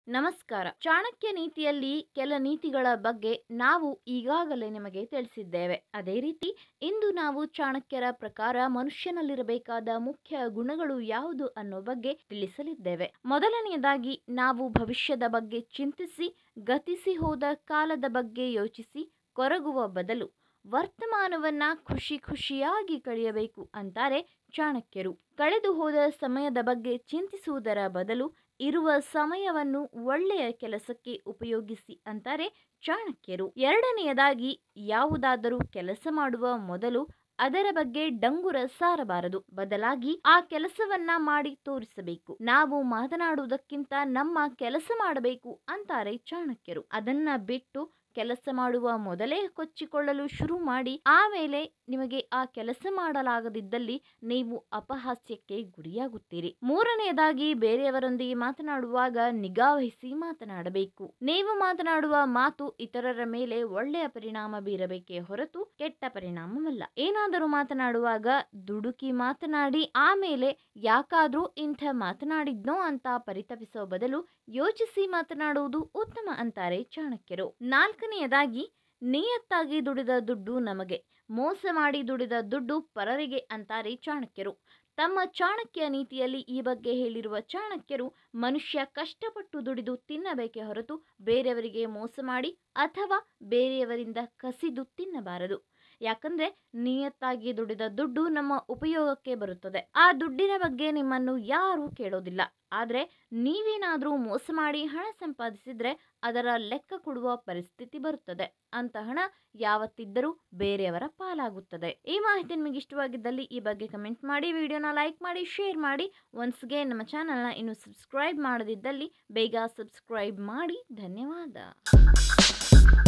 ನಮಸ್ಕಾರ ಚಾಣಕ್ಯ ನೀತಿಯಲ್ಲಿ ಕೆಲ ನೀತಿಗಳ ಬಗ್ಗೆ ನಾವು ಈಗಾಗಲೇ ನಿಮಗೆ ತಿಳಿಸಿದ್ದೇವೆ ಅದೇ ರೀತಿ ಇಂದು ನಾವು ಚಾಣಕ್ಯರ ಪ್ರಕಾರ ಮನುಷ್ಯನಲ್ಲಿರಬೇಕಾದ ಮುಖ್ಯ ಗುಣಗಳು ಯಾವುದು ಅನ್ನೋ ಬಗ್ಗೆ ತಿಳಿಸಲಿದ್ದೇವೆ ಮೊದಲನೆಯದಾಗಿ ನಾವು ಭವಿಷ್ಯದ ಬಗ್ಗೆ ಚಿಂತಿಸಿ ಗತಿಸಿ ಹೋದ ಕಾಲದ ಬಗ್ಗೆ ಯೋಚಿಸಿ ಕೊರಗುವ ಬದಲು ವರ್ತಮಾನವನ್ನ ಖುಷಿ ಖುಷಿಯಾಗಿ ಕಳೆಯಬೇಕು ಅಂತಾರೆ ಚಾಣಕ್ಯರು ಕಳೆದು ಹೋದ ಸಮಯದ ಬಗ್ಗೆ ಚಿಂತಿಸುವುದರ ಬದಲು ಇರುವ ಸಮಯವನ್ನು ಒಳ್ಳೆಯ ಕೆಲಸಕ್ಕೆ ಉಪಯೋಗಿಸಿ ಅಂತಾರೆ ಚಾಣಕ್ಯರು ಎರಡನೆಯದಾಗಿ ಯಾವುದಾದರೂ ಕೆಲಸ ಮಾಡುವ ಮೊದಲು ಅದರ ಬಗ್ಗೆ ಡಂಗುರ ಸಾರಬಾರದು ಬದಲಾಗಿ ಆ ಕೆಲಸವನ್ನ ಮಾಡಿ ತೋರಿಸಬೇಕು ನಾವು ಮಾತನಾಡುವುದಕ್ಕಿಂತ ನಮ್ಮ ಕೆಲಸ ಮಾಡಬೇಕು ಅಂತಾರೆ ಚಾಣಕ್ಯರು ಅದನ್ನ ಬಿಟ್ಟು ಕೆಲಸ ಮಾಡುವ ಮೊದಲೇ ಕೊಚ್ಚಿಕೊಳ್ಳಲು ಶುರು ಮಾಡಿ ಆಮೇಲೆ ನಿಮಗೆ ಆ ಕೆಲಸ ಮಾಡಲಾಗದಿದ್ದಲ್ಲಿ ನೀವು ಅಪಹಾಸ್ಯಕ್ಕೆ ಗುರಿಯಾಗುತ್ತೀರಿ ಮೂರನೆಯದಾಗಿ ಬೇರೆಯವರೊಂದಿಗೆ ಮಾತನಾಡುವಾಗ ನಿಗಾವಹಿಸಿ ಮಾತನಾಡಬೇಕು ನೀವು ಮಾತನಾಡುವ ಮಾತು ಇತರರ ಮೇಲೆ ಒಳ್ಳೆಯ ಪರಿಣಾಮ ಬೀರಬೇಕೇ ಹೊರತು ಕೆಟ್ಟ ಪರಿಣಾಮವಲ್ಲ ಏನಾದರೂ ಮಾತನಾಡುವಾಗ ದುಡುಕಿ ಮಾತನಾಡಿ ಆಮೇಲೆ ಯಾಕಾದ್ರೂ ಇಂಥ ಮಾತನಾಡಿದ್ನೋ ಅಂತ ಪರಿತಪಿಸುವ ಬದಲು ಯೋಚಿಸಿ ಮಾತನಾಡುವುದು ಉತ್ತಮ ಅಂತಾರೆ ಚಾಣಕ್ಯರು ನಾಲ್ಕನೆಯದಾಗಿ ನಿಯತ್ತಾಗಿ ದುಡಿದ ದುಡ್ಡು ನಮಗೆ ಮೋಸ ಮಾಡಿ ದುಡಿದ ದುಡ್ಡು ಪರರಿಗೆ ಅಂತಾರೆ ಚಾಣಕ್ಯರು ತಮ್ಮ ಚಾಣಕ್ಯ ನೀತಿಯಲ್ಲಿ ಈ ಬಗ್ಗೆ ಹೇಳಿರುವ ಚಾಣಕ್ಯರು ಮನುಷ್ಯ ಕಷ್ಟಪಟ್ಟು ದುಡಿದು ತಿನ್ನಬೇಕೇ ಹೊರತು ಬೇರೆಯವರಿಗೆ ಮೋಸ ಮಾಡಿ ಅಥವಾ ಬೇರೆಯವರಿಂದ ಕಸಿದು ತಿನ್ನಬಾರದು ಯಾಕಂದ್ರೆ ನಿಯತ್ತಾಗಿ ದುಡಿದ ದುಡ್ಡು ನಮ್ಮ ಉಪಯೋಗಕ್ಕೆ ಬರುತ್ತದೆ ಆ ದುಡ್ಡಿನ ಬಗ್ಗೆ ನಿಮ್ಮನ್ನು ಯಾರೂ ಕೇಳೋದಿಲ್ಲ ಆದ್ರೆ ನೀವೇನಾದ್ರೂ ಮೋಸ ಮಾಡಿ ಹಣ ಸಂಪಾದಿಸಿದ್ರೆ ಅದರ ಲೆಕ್ಕ ಕೊಡುವ ಪರಿಸ್ಥಿತಿ ಬರುತ್ತದೆ ಅಂತ ಹಣ ಯಾವತ್ತಿದ್ದರೂ ಬೇರೆಯವರ ಪಾಲಾಗುತ್ತದೆ ಈ ಮಾಹಿತಿ ನಿಮಗೆ ಇಷ್ಟವಾಗಿದ್ದಲ್ಲಿ ಈ ಬಗ್ಗೆ ಕಮೆಂಟ್ ಮಾಡಿ ವಿಡಿಯೋನ ಲೈಕ್ ಮಾಡಿ ಶೇರ್ ಮಾಡಿ ಒನ್ಸ್ಗೆ ನಮ್ಮ ಚಾನಲ್ನ ಇನ್ನು ಸಬ್ಸ್ಕ್ರೈಬ್ ಮಾಡದಿದ್ದಲ್ಲಿ ಬೇಗ ಸಬ್ಸ್ಕ್ರೈಬ್ ಮಾಡಿ ಧನ್ಯವಾದ